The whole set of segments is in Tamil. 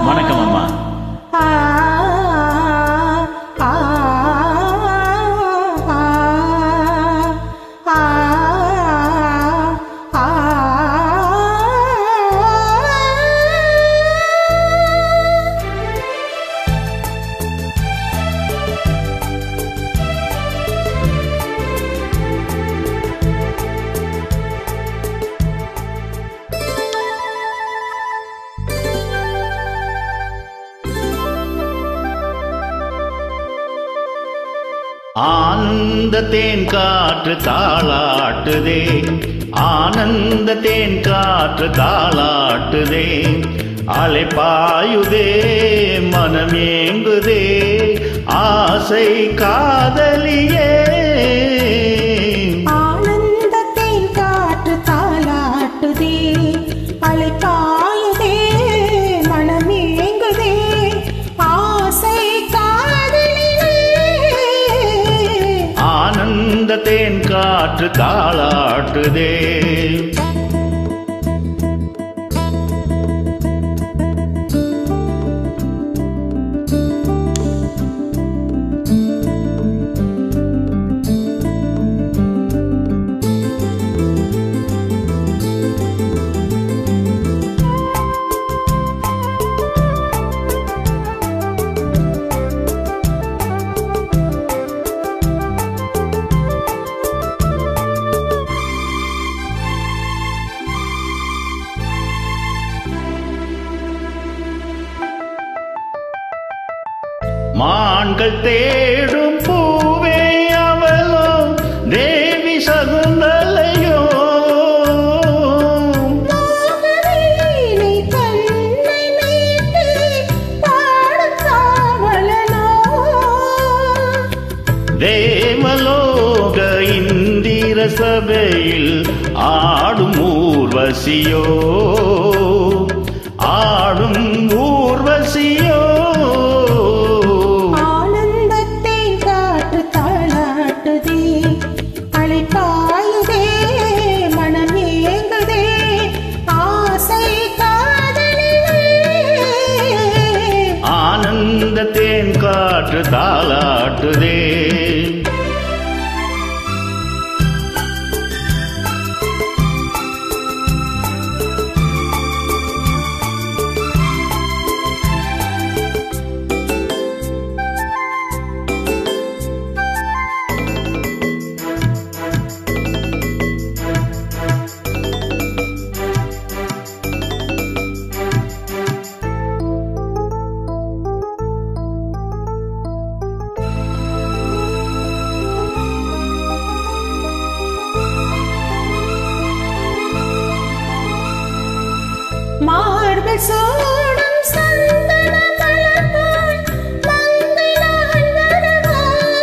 வணக்கம் அம்மா ஆ, ஆ, ஆ, ஆ, ஆ, ஆனந்த தேன் காற்று தாளாட்டுதே ஆனந்த தேன் காற்று தாளாட்டுதே அலைப்பாயுதே மனமேங்குதே ஆசை காதலியே ஆனந்தத்தின் காற்று தாலாட்டுதே அலைப்பாயுதே மனமேங்குதே ஆசை காதலிலே ஆனந்த தேன் காற்று தாளாட்டுதே மான்கள் தேடும் பூவே அவளோ தேவி சகுந்தலையோ மோகவீணை கண்ணை மீட்டு பாடும் காவலனோ தேவலோக இந்திர சபையில் ஆடும் ஊர்வசியோ ஆடும் ஊர்வசியோ ஆனந்தத்தை காற்று தாளாட்டுதே அழைப்பாயுதே மனமேங்குதே ஆசை காதலிலே ஆனந்த தேன் காற்று தாளாட்டுதே மார்பில் சூடும் சந்தன மலர் போல் மங்கை நான் வரவா?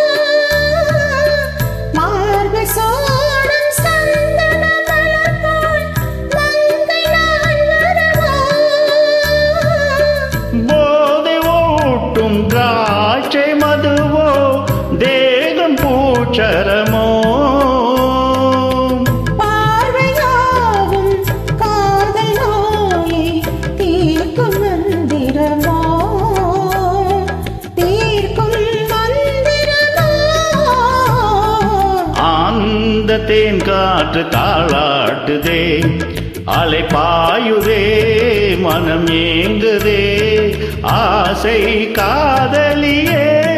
மார்பில் சூடும் சந்தன மலர் போல் மங்கை நான் வரவா? போதை ஓட்டும் திராட்சை மதுவோ தேகம் பூச்சரமோ பார்வையாகும் காதல் நோயை தீர்க்கும் மந்திரமோ தீர்க்கும் மந்திரமோ அந்த தேன் காற்று தாளாட்டுதே அலை பாயுதே மனம் ஏங்குதே ஆசை காதலியே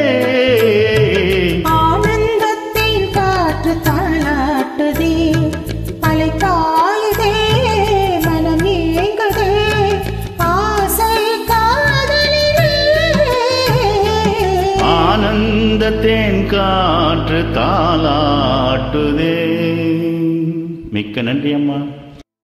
ஆனந்தத்தின் காற்று தாளாட்டுதே அலை காயுதே மனம் ஏங்குதே ஆசை காதலிலே ஆனந்த தேன் காற்று தாளாட்டுதே மிக்க நன்றி அம்மா